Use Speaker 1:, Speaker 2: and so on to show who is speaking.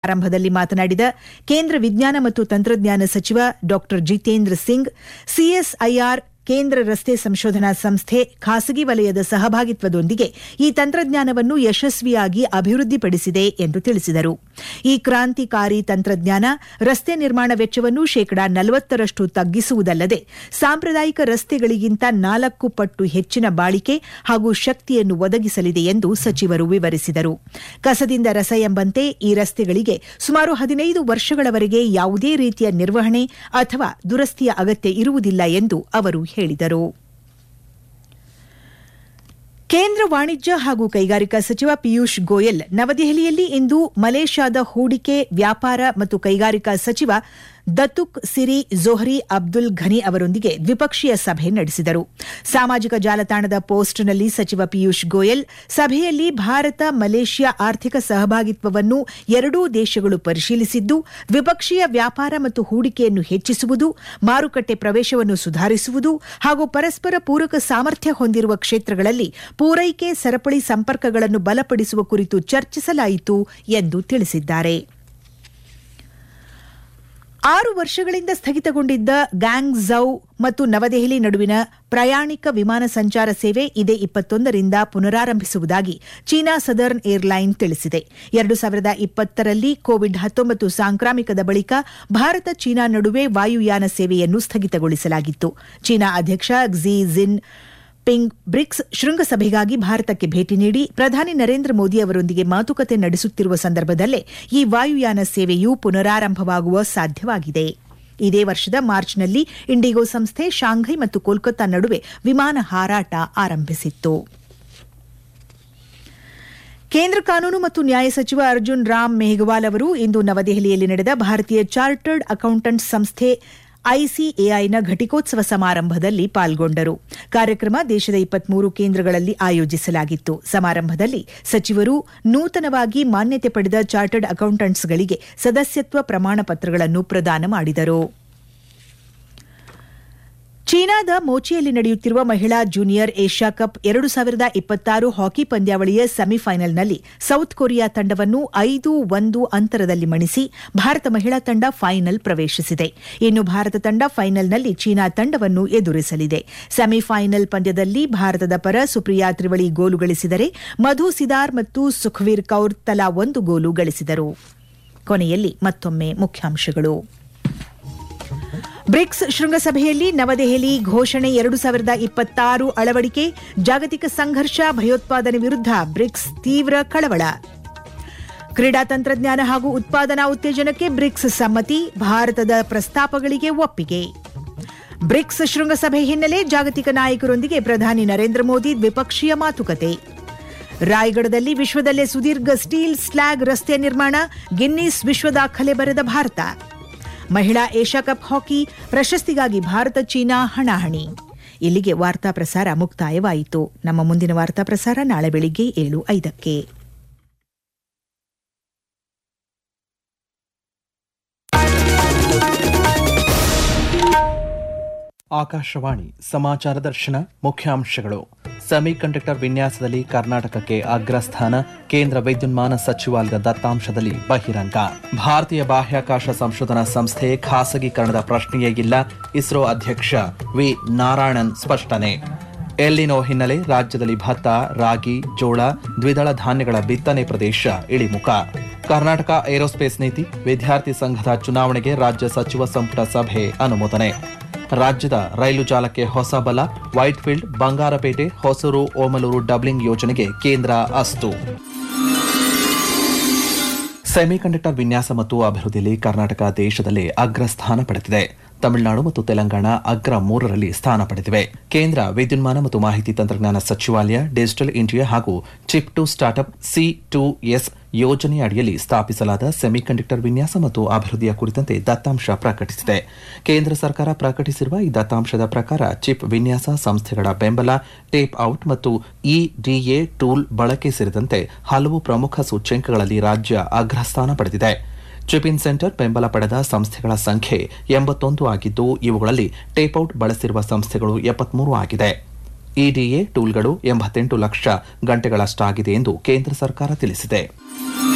Speaker 1: ಸಮಾರಂಭದಲ್ಲಿ ಮಾತನಾಡಿದ ಕೇಂದ್ರ ವಿಜ್ಞಾನ ಮತ್ತು ತಂತ್ರಜ್ಞಾನ ಸಚಿವ ಡಾ ಜಿತೇಂದ್ರ ಸಿಂಗ್ ಸಿಎಸ್ಐಆರ್ ಕೇಂದ್ರ ರಸ್ತೆ ಸಂಶೋಧನಾ ಸಂಸ್ಥೆ ಖಾಸಗಿ ವಲಯದ ಸಹಭಾಗಿತ್ವದೊಂದಿಗೆ ಈ ತಂತ್ರಜ್ಞಾನವನ್ನು ಯಶಸ್ವಿಯಾಗಿ ಅಭಿವೃದ್ಧಿಪಡಿಸಿದೆ ಎಂದು ತಿಳಿಸಿದರು ಈ ಕ್ರಾಂತಿಕಾರಿ ತಂತ್ರಜ್ಞಾನ ರಸ್ತೆ ನಿರ್ಮಾಣ ವೆಚ್ಚವನ್ನು ಶೇಕಡಾ ನಲವತ್ತರಷ್ಟು ತಗ್ಗಿಸುವುದಲ್ಲದೆ ಸಾಂಪ್ರದಾಯಿಕ ರಸ್ತೆಗಳಿಗಿಂತ ನಾಲ್ಕು ಪಟ್ಟು ಹೆಚ್ಚಿನ ಬಾಳಿಕೆ ಹಾಗೂ ಶಕ್ತಿಯನ್ನು ಒದಗಿಸಲಿದೆ ಎಂದು ಸಚಿವರು ವಿವರಿಸಿದರು ಕಸದಿಂದ ರಸ ಎಂಬಂತೆ ಈ ರಸ್ತೆಗಳಿಗೆ ಸುಮಾರು ಹದಿನೈದು ವರ್ಷಗಳವರೆಗೆ ಯಾವುದೇ ರೀತಿಯ ನಿರ್ವಹಣೆ ಅಥವಾ ದುರಸ್ತಿಯ ಅಗತ್ಯ ಇರುವುದಿಲ್ಲ ಎಂದು ಅವರು ಹೇಳಿದರು ಕೇಂದ್ರ ವಾಣಿಜ್ಯ ಹಾಗೂ ಕೈಗಾರಿಕಾ ಸಚಿವ ಪಿಯೂಷ್ ಗೋಯಲ್ ನವದೆಹಲಿಯಲ್ಲಿ ಇಂದು ಮಲೇಷ್ಯಾದ ಹೂಡಿಕೆ ವ್ಯಾಪಾರ ಮತ್ತು ಕೈಗಾರಿಕಾ ಸಚಿವ ದತುಕ್ ಸಿರಿ ಜೊಹ್ರಿ ಅಬ್ದುಲ್ ಘನಿ ಅವರೊಂದಿಗೆ ದ್ವಿಪಕ್ಷೀಯ ಸಭೆ ನಡೆಸಿದರು ಸಾಮಾಜಿಕ ಜಾಲತಾಣದ ಪೋಸ್ಟ್ನಲ್ಲಿ ಸಚಿವ ಪಿಯೂಷ್ ಗೋಯಲ್ ಸಭೆಯಲ್ಲಿ ಭಾರತ ಮಲೇಷ್ಯಾ ಆರ್ಥಿಕ ಸಹಭಾಗಿತ್ವವನ್ನು ಎರಡೂ ದೇಶಗಳು ಪರಿಶೀಲಿಸಿದ್ದು ದ್ವಿಪಕ್ಷೀಯ ವ್ಯಾಪಾರ ಮತ್ತು ಹೂಡಿಕೆಯನ್ನು ಹೆಚ್ಚಿಸುವುದು ಮಾರುಕಟ್ಟೆ ಪ್ರವೇಶವನ್ನು ಸುಧಾರಿಸುವುದು ಹಾಗೂ ಪರಸ್ಪರ ಪೂರಕ ಸಾಮರ್ಥ್ಯ ಹೊಂದಿರುವ ಕ್ಷೇತ್ರಗಳಲ್ಲಿ ಪೂರೈಕೆ ಸರಪಳಿ ಸಂಪರ್ಕಗಳನ್ನು ಬಲಪಡಿಸುವ ಕುರಿತು ಚರ್ಚಿಸಲಾಯಿತು ಎಂದು ತಿಳಿಸಿದ್ದಾರೆ ಆರು ವರ್ಷಗಳಿಂದ ಸ್ಥಗಿತಗೊಂಡಿದ್ದ ಗ್ಯಾಂಗ್ಝೌ ಮತ್ತು ನವದೆಹಲಿ ನಡುವಿನ ಪ್ರಯಾಣಿಕ ವಿಮಾನ ಸಂಚಾರ ಸೇವೆ ಇದೇ ಇಪ್ಪತ್ತೊಂದರಿಂದ ಪುನರಾರಂಭಿಸುವುದಾಗಿ ಚೀನಾ ಸದರ್ನ್ ಏರ್ಲೈನ್ ತಿಳಿಸಿದೆ ಎರಡು ಸಾವಿರದ ಇಪ್ಪತ್ತರಲ್ಲಿ ಕೋವಿಡ್ ಹತ್ತೊಂಬತ್ತು ಸಾಂಕ್ರಾಮಿಕದ ಬಳಿಕ ಭಾರತ ಚೀನಾ ನಡುವೆ ವಾಯುಯಾನ ಸೇವೆಯನ್ನು ಸ್ಥಗಿತಗೊಳಿಸಲಾಗಿತ್ತು ಚೀನಾ ಅಧ್ಯಕ್ಷ ಕ್ಸಿ ಜಿನ್ ಪಿಂಗ್ ಬ್ರಿಕ್ಸ್ ಶೃಂಗಸಭೆಗಾಗಿ ಭಾರತಕ್ಕೆ ಭೇಟಿ ನೀಡಿ ಪ್ರಧಾನಿ ನರೇಂದ್ರ ಮೋದಿ ಅವರೊಂದಿಗೆ ಮಾತುಕತೆ ನಡೆಸುತ್ತಿರುವ ಸಂದರ್ಭದಲ್ಲೇ ಈ ವಾಯುಯಾನ ಸೇವೆಯು ಪುನರಾರಂಭವಾಗುವ ಸಾಧ್ಯವಾಗಿದೆ ಇದೇ ವರ್ಷದ ಮಾರ್ಚ್ನಲ್ಲಿ ಇಂಡಿಗೋ ಸಂಸ್ಥೆ ಶಾಂಘೈ ಮತ್ತು ಕೋಲ್ಕತ್ತಾ ನಡುವೆ ವಿಮಾನ ಹಾರಾಟ ಆರಂಭಿಸಿತ್ತು ಕೇಂದ್ರ ಕಾನೂನು ಮತ್ತು ನ್ಯಾಯ ಸಚಿವ ಅರ್ಜುನ್ ರಾಮ್ ಮೇಘವಾಲ್ ಅವರು ಇಂದು ನವದೆಹಲಿಯಲ್ಲಿ ನಡೆದ ಭಾರತೀಯ ಚಾರ್ಟರ್ಡ್ ಅಕೌಂಟೆಂಟ್ ಸಂಸ್ಥೆ ಐಸಿಎಐನ ಘಟಿಕೋತ್ಸವ ಸಮಾರಂಭದಲ್ಲಿ ಪಾಲ್ಗೊಂಡರು ಕಾರ್ಯಕ್ರಮ ದೇಶದ ಇಪ್ಪತ್ಮೂರು ಕೇಂದ್ರಗಳಲ್ಲಿ ಆಯೋಜಿಸಲಾಗಿತ್ತು ಸಮಾರಂಭದಲ್ಲಿ ಸಚಿವರು ನೂತನವಾಗಿ ಮಾನ್ಯತೆ ಪಡೆದ ಚಾರ್ಟರ್ಡ್ ಅಕೌಂಟೆಂಟ್ಸ್ಗಳಿಗೆ ಸದಸ್ಯತ್ವ ಪ್ರಮಾಣ ಪತ್ರಗಳನ್ನು ಪ್ರದಾನ ಮಾಡಿದರು ಚೀನಾದ ಮೋಚಿಯಲ್ಲಿ ನಡೆಯುತ್ತಿರುವ ಮಹಿಳಾ ಜೂನಿಯರ್ ಏಷ್ಯಾ ಕಪ್ ಎರಡು ಸಾವಿರದ ಇಪ್ಪತ್ತಾರು ಹಾಕಿ ಪಂದ್ಯಾವಳಿಯ ಸೆಮಿಫೈನಲ್ನಲ್ಲಿ ಸೌತ್ ಕೊರಿಯಾ ತಂಡವನ್ನು ಐದು ಒಂದು ಅಂತರದಲ್ಲಿ ಮಣಿಸಿ ಭಾರತ ಮಹಿಳಾ ತಂಡ ಫೈನಲ್ ಪ್ರವೇಶಿಸಿದೆ ಇನ್ನು ಭಾರತ ತಂಡ ಫೈನಲ್ನಲ್ಲಿ ಚೀನಾ ತಂಡವನ್ನು ಎದುರಿಸಲಿದೆ ಸೆಮಿಫೈನಲ್ ಪಂದ್ಯದಲ್ಲಿ ಭಾರತದ ಪರ ಸುಪ್ರಿಯಾ ತ್ರಿವಳಿ ಗೋಲು ಗಳಿಸಿದರೆ ಮಧು ಸಿದಾರ್ ಮತ್ತು ಸುಖವೀರ್ ಕೌರ್ ತಲಾ ಒಂದು ಗೋಲು ಗಳಿಸಿದರು ಕೊನೆಯಲ್ಲಿ ಮತ್ತೊಮ್ಮೆ ಮುಖ್ಯಾಂಶಗಳು ಬ್ರಿಕ್ಸ್ ಶೃಂಗಸಭೆಯಲ್ಲಿ ನವದೆಹಲಿ ಘೋಷಣೆ ಎರಡು ಸಾವಿರದ ಇಪ್ಪತ್ತಾರು ಅಳವಡಿಕೆ ಜಾಗತಿಕ ಸಂಘರ್ಷ ಭಯೋತ್ಪಾದನೆ ವಿರುದ್ಧ ಬ್ರಿಕ್ಸ್ ತೀವ್ರ ಕಳವಳ ಕ್ರೀಡಾ ತಂತ್ರಜ್ಞಾನ ಹಾಗೂ ಉತ್ಪಾದನಾ ಉತ್ತೇಜನಕ್ಕೆ ಬ್ರಿಕ್ಸ್ ಸಮ್ಮತಿ ಭಾರತದ ಪ್ರಸ್ತಾಪಗಳಿಗೆ ಒಪ್ಪಿಗೆ ಬ್ರಿಕ್ಸ್ ಶೃಂಗಸಭೆ ಹಿನ್ನೆಲೆ ಜಾಗತಿಕ ನಾಯಕರೊಂದಿಗೆ ಪ್ರಧಾನಿ ನರೇಂದ್ರ ಮೋದಿ ದ್ವಿಪಕ್ಷೀಯ ಮಾತುಕತೆ ರಾಯಗಢದಲ್ಲಿ ವಿಶ್ವದಲ್ಲೇ ಸುದೀರ್ಘ ಸ್ಟೀಲ್ ಸ್ಲ್ಯಾಗ್ ರಸ್ತೆ ನಿರ್ಮಾಣ ಗಿನ್ನಿಸ್ ವಿಶ್ವ ದಾಖಲೆ ಬರೆದ ಭಾರತ ಮಹಿಳಾ ಏಷ್ಯಾ ಕಪ್ ಹಾಕಿ ಪ್ರಶಸ್ತಿಗಾಗಿ ಭಾರತ ಚೀನಾ ಹಣಾಹಣಿ ಇಲ್ಲಿಗೆ ವಾರ್ತಾ ಪ್ರಸಾರ ಮುಕ್ತಾಯವಾಯಿತು ನಮ್ಮ ಮುಂದಿನ ವಾರ್ತಾ ಪ್ರಸಾರ ನಾಳೆ ಬೆಳಿಗ್ಗೆ ಏಳು ಐದಕ್ಕೆ
Speaker 2: ಆಕಾಶವಾಣಿ ಸಮಾಚಾರ ದರ್ಶನ ಮುಖ್ಯಾಂಶಗಳು ಸೆಮಿಕಂಡಕ್ಟರ್ ವಿನ್ಯಾಸದಲ್ಲಿ ಕರ್ನಾಟಕಕ್ಕೆ ಅಗ್ರಸ್ಥಾನ ಕೇಂದ್ರ ವಿದ್ಯುನ್ಮಾನ ಸಚಿವಾಲಯದ ದತ್ತಾಂಶದಲ್ಲಿ ಬಹಿರಂಗ ಭಾರತೀಯ ಬಾಹ್ಯಾಕಾಶ ಸಂಶೋಧನಾ ಸಂಸ್ಥೆ ಖಾಸಗೀಕರಣದ ಪ್ರಶ್ನೆಯೇ ಇಲ್ಲ ಇಸ್ರೋ ಅಧ್ಯಕ್ಷ ವಿ ನಾರಾಯಣನ್ ಸ್ಪಷ್ಟನೆ ಎಲ್ಲಿನೋ ಹಿನ್ನೆಲೆ ರಾಜ್ಯದಲ್ಲಿ ಭತ್ತ ರಾಗಿ ಜೋಳ ದ್ವಿದಳ ಧಾನ್ಯಗಳ ಬಿತ್ತನೆ ಪ್ರದೇಶ ಇಳಿಮುಖ ಕರ್ನಾಟಕ ಏರೋಸ್ಪೇಸ್ ನೀತಿ ವಿದ್ಯಾರ್ಥಿ ಸಂಘದ ಚುನಾವಣೆಗೆ ರಾಜ್ಯ ಸಚಿವ ಸಂಪುಟ ಸಭೆ ಅನುಮೋದನೆ ರಾಜ್ಯದ ರೈಲು ಜಾಲಕ್ಕೆ ಹೊಸ ಬಲ ವೈಟ್ಫೀಲ್ಡ್ ಬಂಗಾರಪೇಟೆ ಹೊಸೂರು ಓಮಲೂರು ಡಬ್ಲಿಂಗ್ ಯೋಜನೆಗೆ ಕೇಂದ್ರ ಅಸ್ತು ಸೆಮಿಕಂಡಕ್ಟರ್ ವಿನ್ಯಾಸ ಮತ್ತು ಅಭಿವೃದ್ಧಿಯಲ್ಲಿ ಕರ್ನಾಟಕ ದೇಶದಲ್ಲಿ ಅಗ್ರಸ್ಥಾನ ಪಡೆದಿದೆ ತಮಿಳುನಾಡು ಮತ್ತು ತೆಲಂಗಾಣ ಅಗ್ರ ಮೂರರಲ್ಲಿ ಸ್ಥಾನ ಪಡೆದಿವೆ ಕೇಂದ್ರ ವಿದ್ಯುನ್ಮಾನ ಮತ್ತು ಮಾಹಿತಿ ತಂತ್ರಜ್ಞಾನ ಸಚಿವಾಲಯ ಡಿಜಿಟಲ್ ಇಂಡಿಯಾ ಹಾಗೂ chip to startup C two S ಯೋಜನೆಯ ಅಡಿಯಲ್ಲಿ ಸ್ಥಾಪಿಸಲಾದ ಸೆಮಿಕಂಡಕ್ಟರ್ ವಿನ್ಯಾಸ ಮತ್ತು ಅಭಿವೃದ್ಧಿಯ ಕುರಿತಂತೆ ದತ್ತಾಂಶ ಪ್ರಕಟಿಸಿದೆ ಕೇಂದ್ರ ಸರ್ಕಾರ ಪ್ರಕಟಿಸಿರುವ ಈ ದತ್ತಾಂಶದ ಪ್ರಕಾರ ಚಿಪ್ ವಿನ್ಯಾಸ ಸಂಸ್ಥೆಗಳ ಬೆಂಬಲ ಟೇಪ್ ಔಟ್ ಮತ್ತು ಇಡಿಎ ಟೂಲ್ ಬಳಕೆ ಸೇರಿದಂತೆ ಹಲವು ಪ್ರಮುಖ ಸೂಚ್ಯಂಕಗಳಲ್ಲಿ ರಾಜ್ಯ ಅಗ್ರಸ್ಥಾನ ಪಡೆದಿದೆ ಚಿಪ್ ಇನ್ ಸೆಂಟರ್ ಬೆಂಬಲ ಪಡೆದ ಸಂಸ್ಥೆಗಳ ಸಂಖ್ಯೆ ಎಂಬತ್ತೊಂದು ಆಗಿದ್ದು ಇವುಗಳಲ್ಲಿ ಟೇಪ್ಔಟ್ ಬಳಸಿರುವ ಸಂಸ್ಥೆಗಳು ಎಪ್ಪತ್ಮೂರು ಆಗಿದೆ ಇಡಿಎ ಟೂಲ್ಗಳು ಎಂಬತ್ತೆಂಟು ಲಕ್ಷ ಗಂಟೆಗಳಷ್ಟಾಗಿದೆ ಎಂದು ಕೇಂದ್ರ ಸರ್ಕಾರ ತಿಳಿಸಿದೆ